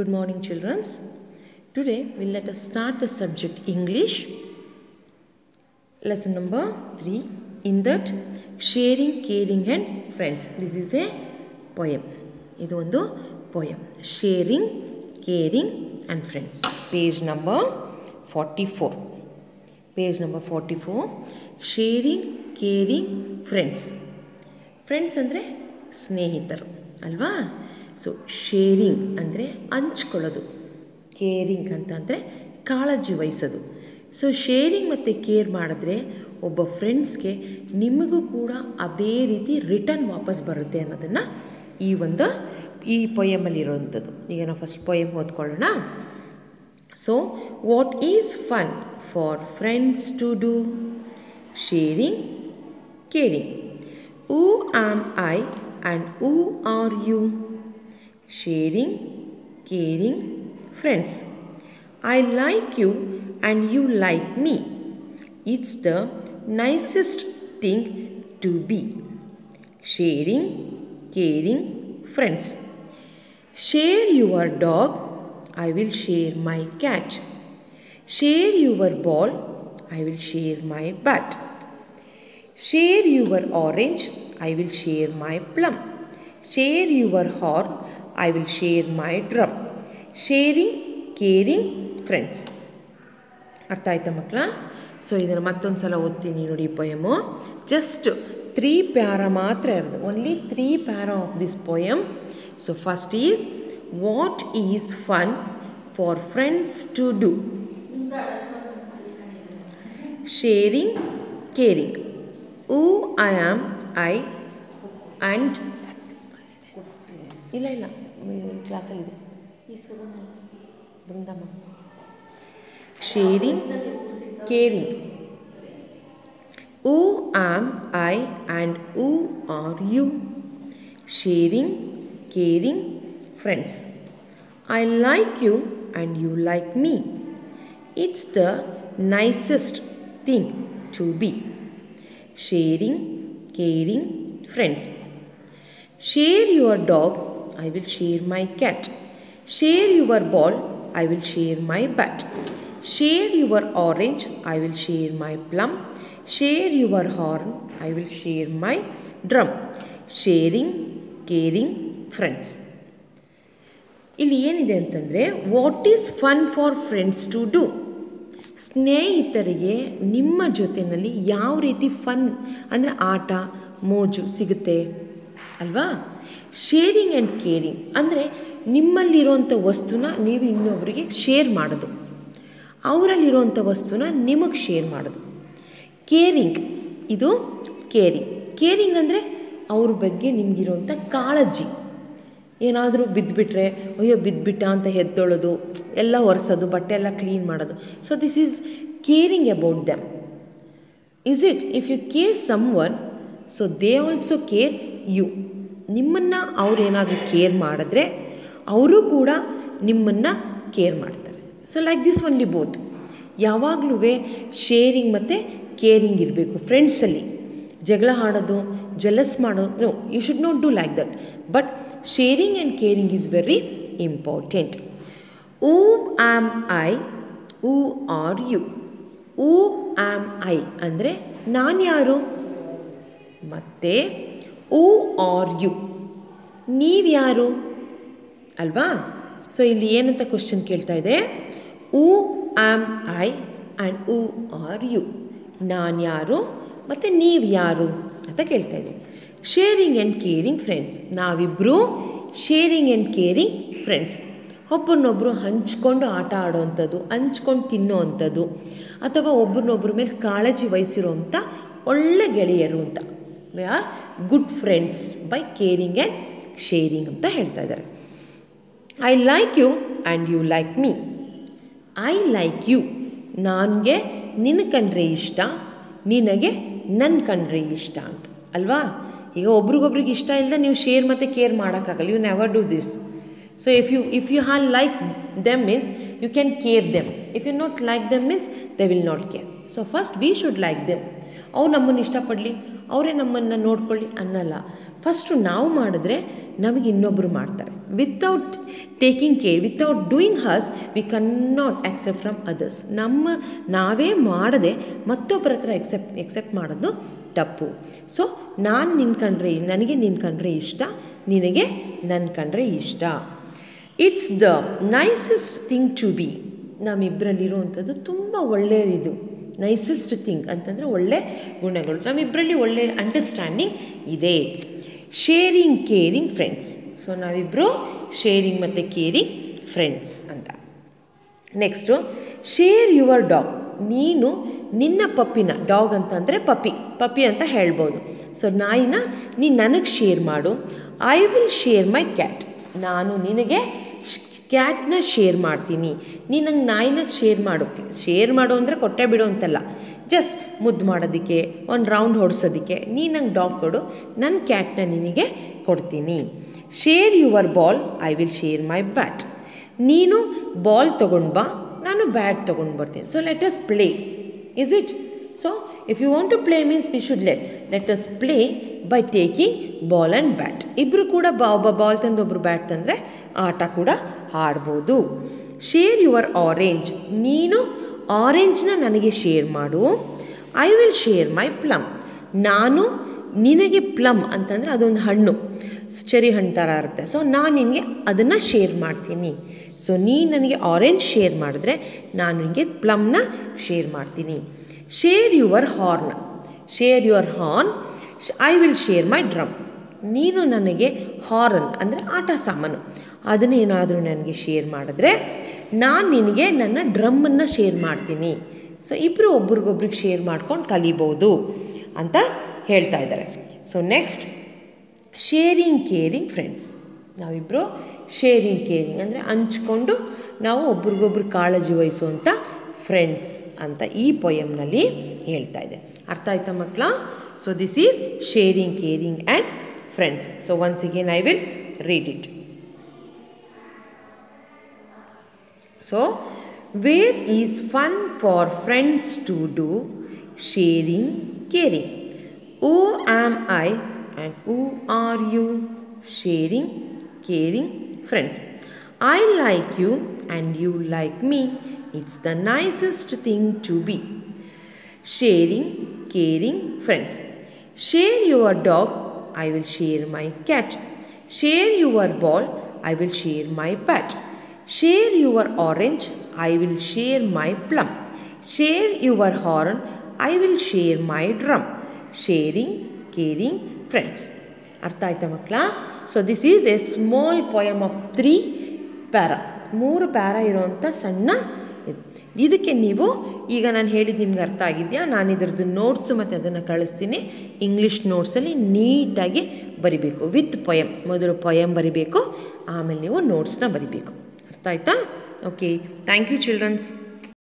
Good morning, children. Today, we'll let us start the subject English. Lesson number three. In that, sharing, caring, and friends. This is a poem. ಇದು ಒಂದು poem. Sharing, caring, and friends. Page number 44. Page number 44. Sharing, caring, friends. Friends ಅಂದರೆ ಸ್ನೇಹಿತರು ಅಲ್ವಾ so sharing ಅಂದರೆ ಹಂಚ್ಕೊಳ್ಳೋದು caring ಅಂತಂದರೆ ಕಾಳಜಿ ವಹಿಸೋದು so sharing ಮತ್ತು ಕೇರ್ ಮಾಡಿದ್ರೆ ಒಬ್ಬ ಫ್ರೆಂಡ್ಸ್ಗೆ ನಿಮಗೂ ಕೂಡ ಅದೇ ರೀತಿ ರಿಟರ್ನ್ ವಾಪಸ್ ಬರುತ್ತೆ ಅನ್ನೋದನ್ನು ಈ ಒಂದು ಈ ಪೊಯಮಲ್ಲಿ ಇರೋವಂಥದ್ದು ಈಗ ನಾವು ಫಸ್ಟ್ ಪೊಯಮ್ ಓದ್ಕೊಳ್ಳೋಣ so what is fun for friends to do sharing caring Who am I and who are you? Sharing, caring, friends. I like you and you like me. It's the nicest thing to be. Sharing, caring, friends. Share your dog, I will share my cat. Share your ball, I will share my bat. Share your orange, I will share my plum. Share your horn, I will share my drum. Sharing, caring, friends. ಅರ್ಥ ಆಯ್ತಾ ಮಕ್ಕಳ so ಇದನ್ನು ಮತ್ತೊಂದು ಸಲ ಓದ್ತೀನಿ ನೋಡಿ ಈ ಪೊಯಮು just three para ಮಾತ್ರ ಇರೋದು only three para of this poem so first is what is fun for friends to do sharing caring who I am I and ಇಲ್ಲ ಇಲ್ಲ ಕ್ಲಾಸಲ್ಲಿದೆ ಬೃಂದಮ್ಮ sharing caring who am I and who are you sharing caring friends I like you and you like me it's the nicest thing to be sharing, caring, friends. Share your dog, I will share my cat. Share your ball, I will share my bat. Share your orange, I will share my plum. Share your horn, I will share my drum. Sharing, caring, friends. ಇಲ್ಲಿ ಏನಿದೆ ಅಂತಂದರೆ what is fun for friends to do ಸ್ನೇಹಿತರಿಗೆ ನಿಮ್ಮ ಜೊತೆಯಲ್ಲಿ ಯಾವ ರೀತಿ fun ಅಂದರೆ ಆಟ ಮೋಜು ಸಿಗುತ್ತೆ ಅಲ್ವಾ ಶೇರಿಂಗ್ ಆ್ಯಂಡ್ ಕೇರಿಂಗ್ ಅಂದರೆ ನಿಮ್ಮಲ್ಲಿರೋಂಥ ವಸ್ತುನ ನೀವು ಇನ್ನೊಬ್ಬರಿಗೆ ಶೇರ್ ಮಾಡೋದು ಅವರಲ್ಲಿರೋಂಥ ವಸ್ತುನ ನಿಮಗೆ ಶೇರ್ ಮಾಡೋದು ಕೇರಿಂಗ್ ಇದು ಕೇರಿಂಗ್ ಕೇರಿಂಗ್ ಅಂದರೆ ಅವ್ರ ಬಗ್ಗೆ ನಿಮಗಿರೋಂಥ ಕಾಳಜಿ ಏನಾದರೂ ಬಿದ್ದುಬಿಟ್ರೆ ಅಯ್ಯೋ ಬಿದ್ದುಬಿಟ್ಟ ಅಂತ ಎದ್ದೊಳೋದು ಎಲ್ಲ ಒರೆಸೋದು ಬಟ್ಟೆ ಎಲ್ಲ ಕ್ಲೀನ್ ಮಾಡೋದು so this is caring about them is it if you care someone so they also care you ನಿಮ್ಮನ್ನು ಅವ್ರು ಏನಾದರೂ ಕೇರ್ ಮಾಡಿದ್ರೆ ಅವರು ಕೂಡ ನಿಮ್ಮನ್ನು ಕೇರ್ ಮಾಡ್ತಾರೆ so like this only both ಯಾವಾಗಲೂ ಶೇರಿಂಗ್ ಮತ್ತು ಕೇರಿಂಗ್ ಇರಬೇಕು ಫ್ರೆಂಡ್ಸಲ್ಲಿ ಜಗಳ ಆಡೋದು ಜಲಸ್ ಮಾಡೋದು no you should not do like that but sharing and caring is very important who am I who are you who am I ಅಂದರೆ ನಾನು ಯಾರು ಮತ್ತು ಹೂ ಆರ್ ಯು ನೀವ್ಯಾರು ಅಲ್ವಾ ಸೊ ಇಲ್ಲಿ ಏನಂತ ಕ್ವಶನ್ ಕೇಳ್ತಾ ಇದೆ who am I and who are you ನಾನು ಯಾರು ಮತ್ತು ನೀವು ಯಾರು ಅಂತ ಕೇಳ್ತಾ ಇದೆ ಶೇರಿಂಗ್ ಆ್ಯಂಡ್ ಕೇರಿಂಗ್ ಫ್ರೆಂಡ್ಸ್ ನಾವಿಬ್ಬರು ಶೇರಿಂಗ್ ಆ್ಯಂಡ್ ಕೇರಿಂಗ್ ಫ್ರೆಂಡ್ಸ್ ಒಬ್ಬರನ್ನೊಬ್ಬರು ಹಂಚ್ಕೊಂಡು ಆಟ ಆಡೋವಂಥದ್ದು ಹಂಚ್ಕೊಂಡು ತಿನ್ನೋ ಅಂಥದ್ದು ಅಥವಾ ಒಬ್ರನ್ನೊಬ್ಬರ ಮೇಲೆ ಕಾಳಜಿ ವಹಿಸಿರೋವಂಥ ಒಳ್ಳೆ ಗೆಳೆಯರು ಅಂತ we are good friends by caring and sharing ಅಂತ ಹೇಳ್ತಾ ಇದ್ದಾರೆ I like you and you like me I like you ನನಗೆ ನಿನ್ನ ಕಂಡ್ರೆ ಇಷ್ಟ ನಿನಗೆ ನನ್ನ ಕಂಡ್ರೆ ಇಷ್ಟ ಅಂತ ಅಲ್ವಾ ಈಗ ಒಬ್ರಿಗೊಬ್ರಿಗೆ ಇಷ್ಟ ಇಲ್ಲದೆ ನೀವು ಶೇರ್ ಮತ್ತು ಕೇರ್ ಮಾಡೋಕ್ಕಾಗಲ್ಲ you never do this so if you if you have like them means you can care them if you not like them means they will not care so first we should like them ಅವ್ರು ನಮ್ಮನ್ನು ಇಷ್ಟಪಡಲಿ ಅವರೇ ನಮ್ಮನ್ನು ನೋಡ್ಕೊಳ್ಳಿ ಅನ್ನಲ್ಲ first ನಾವು ಮಾಡಿದ್ರೆ ನಮಗೆ ಇನ್ನೊಬ್ಬರು ಮಾಡ್ತಾರೆ without taking care without doing has we not accept from others ನಮ್ಮ ನಾವೇ ಮಾಡದೆ ಮತ್ತೊಬ್ಬರ ಹತ್ರ ಎಕ್ಸೆಪ್ಟ್ ಎಕ್ಸೆಪ್ಟ್ ಮಾಡೋದು ತಪ್ಪು ಸೊ ನಾನು ನಿನ್ನ ಕಂಡ್ರೆ ನನಗೆ ನಿನ್ನ ಕಂಡ್ರೆ ಇಷ್ಟ ನಿನಗೆ ನನ್ನ ಕಂಡ್ರೆ ಇಷ್ಟ it's the nicest thing to be ನಮ್ಮಿಬ್ಬರಲ್ಲಿರುವಂಥದ್ದು ತುಂಬ ಒಳ್ಳೆಯದು ನೈಸೆಸ್ಟ್ ಥಿಂಗ್ ಅಂತಂದರೆ ಒಳ್ಳೆ ಗುಣಗಳು ನಮ್ಮಿಬ್ಬರಲ್ಲಿ ಒಳ್ಳೆ ಅಂಡರ್ಸ್ಟ್ಯಾಂಡಿಂಗ್ ಇದೆ ಶೇರಿಂಗ್ ಕೇರಿಂಗ್ ಫ್ರೆಂಡ್ಸ್ ಸೊ ನಾವಿಬ್ಬರು ಶೇರಿಂಗ್ ಮತ್ತು ಕೇರಿಂಗ್ ಫ್ರೆಂಡ್ಸ್ ಅಂತ ನೆಕ್ಸ್ಟು ಶೇರ್ ಯುವರ್ ಡಾಗ್ ನೀನು ನಿನ್ನ ಪಪ್ಪಿನ ಡಾಗ್ ಅಂತ ಅಂದರೆ ಪಪ್ಪಿ ಪಪ್ಪಿ ಅಂತ ಹೇಳ್ಬೋದು ಸೊ ನಾಯಿನ ನೀನು ನನಗೆ ಶೇರ್ ಮಾಡು I will share my cat ನಾನು ನಿನಗೆ ಕ್ಯಾಟ್ನ ಶೇರ್ ಮಾಡ್ತೀನಿ ನೀನು ನಂಗೆ ನಾಯಿನ ಶೇರ್ ಮಾಡು ಶೇರ್ ಮಾಡು ಅಂದರೆ ಕೊಟ್ಟೆ ಬಿಡು ಅಂತಲ್ಲ ಜಸ್ಟ್ ಮುದ್ದು ಮಾಡೋದಕ್ಕೆ ಒಂದು ರೌಂಡ್ ಹೊಡ್ಸೋದಕ್ಕೆ ನೀನು ನಂಗೆ ಡಾಗ್ ಕೊಡು ನನ್ನ ಕ್ಯಾಟ್ನ ನಿನಗೆ ಕೊಡ್ತೀನಿ share your ball I will share my bat ನೀನು ಬಾಲ್ ತೊಗೊಂಡು ಬಾ ನಾನು ಬ್ಯಾಟ್ ತೊಗೊಂಡು ಬರ್ತೀನಿ so let us play is it so if you want to play means we should let let us play by taking ball and bat ಇಬ್ಬರು ಕೂಡ ಬಾ ಒಬ್ಬ ಬಾಲ್ ತಂದು ಒಬ್ಬರು ಬ್ಯಾಟ್ ತಂದರೆ ಆಟ ಕೂಡ ಆಡ್ಬೋದು ಶೇರ್ ಯುವರ್ ಆರೆಂಜ್ ನೀನು ಆರೆಂಜ್ನ ನನಗೆ ಶೇರ್ ಮಾಡು I will share my plum ನಾನು ನಿನಗೆ ಪ್ಲಮ್ ಅಂತಂದರೆ ಅದೊಂದು ಹಣ್ಣು ಚೆರಿ ಹಣ್ಣು ಥರ ಇರುತ್ತೆ ಸೊ ನಾನು ನಿನಗೆ ಅದನ್ನು ಶೇರ್ ಮಾಡ್ತೀನಿ ಸೊ ನೀ ನನಗೆ ಆರೆಂಜ್ ಶೇರ್ ಮಾಡಿದ್ರೆ ನಾನು ನಿನಗೆ ಪ್ಲಮ್ನ ಶೇರ್ ಮಾಡ್ತೀನಿ share your horn share your horn I will share my drum ನೀನು ನನಗೆ ಹಾರನ್ ಅಂದರೆ ಆಟ ಸಾಮಾನು ಅದನ್ನೇನಾದರೂ ನನಗೆ ಶೇರ್ ಮಾಡಿದ್ರೆ ನಾನು ನಿನಗೆ ನನ್ನ ಡ್ರಮ್ಮನ್ನು ಶೇರ್ ಮಾಡ್ತೀನಿ ಸೊ ಇಬ್ಬರು ಒಬ್ರಿಗೊಬ್ರಿಗೆ ಶೇರ್ ಮಾಡ್ಕೊಂಡು ಕಲಿಬೋದು ಅಂತ ಹೇಳ್ತಾ ಇದ್ದಾರೆ so next sharing caring friends ನಾವಿಬ್ಬರು ಶೇರಿಂಗ್ ಕೇರಿಂಗ್ ಅಂದರೆ ಹಂಚ್ಕೊಂಡು ನಾವು ಒಬ್ರಿಗೊಬ್ರು ಕಾಳಜಿ ವಹಿಸುವಂಥ ಫ್ರೆಂಡ್ಸ್ ಅಂತ ಈ ಪೊಯಮ್ನಲ್ಲಿ ಹೇಳ್ತಾ ಇದೆ ಅರ್ಥ ಆಯ್ತಾ ಮಕ್ಕಳ so this is sharing caring and friends so once again I will read it so where is fun for friends to do sharing caring who am I and who are you sharing caring friends I like you and you like me it's the nicest thing to be sharing caring friends share your dog I will share my cat share your ball I will share my bat share your orange I will share my plum share your horn I will share my drum sharing caring friends ಅರ್ಥ ಆಯ್ತಾ ಮಕ್ಕಳ so this is a small poem of three para ಮೂರು para ಇರೋವಂಥ ಸಣ್ಣ ಇದು ಇದಕ್ಕೆ ನೀವು ಈಗ ನಾನು ಹೇಳಿದ್ದು ನಿಮ್ಗೆ ಅರ್ಥ ಆಗಿದೆಯಾ ನಾನು ಇದರದ್ದು ನೋಟ್ಸು ಮತ್ತು ಅದನ್ನು ಕಳಿಸ್ತೀನಿ ಇಂಗ್ಲೀಷ್ ನೋಟ್ಸಲ್ಲಿ ನೀಟಾಗಿ ಬರಿಬೇಕು ವಿತ್ ಪೊಯಮ್ ಮೊದಲು ಪೊಯಮ್ ಬರಿಬೇಕು ಆಮೇಲೆ ನೀವು ನೋಟ್ಸ್ನ ಬರಿಬೇಕು ಅರ್ಥ ಆಯ್ತಾ ಓಕೆ ಥ್ಯಾಂಕ್ ಯು ಚಿಲ್ಡ್ರನ್ಸ್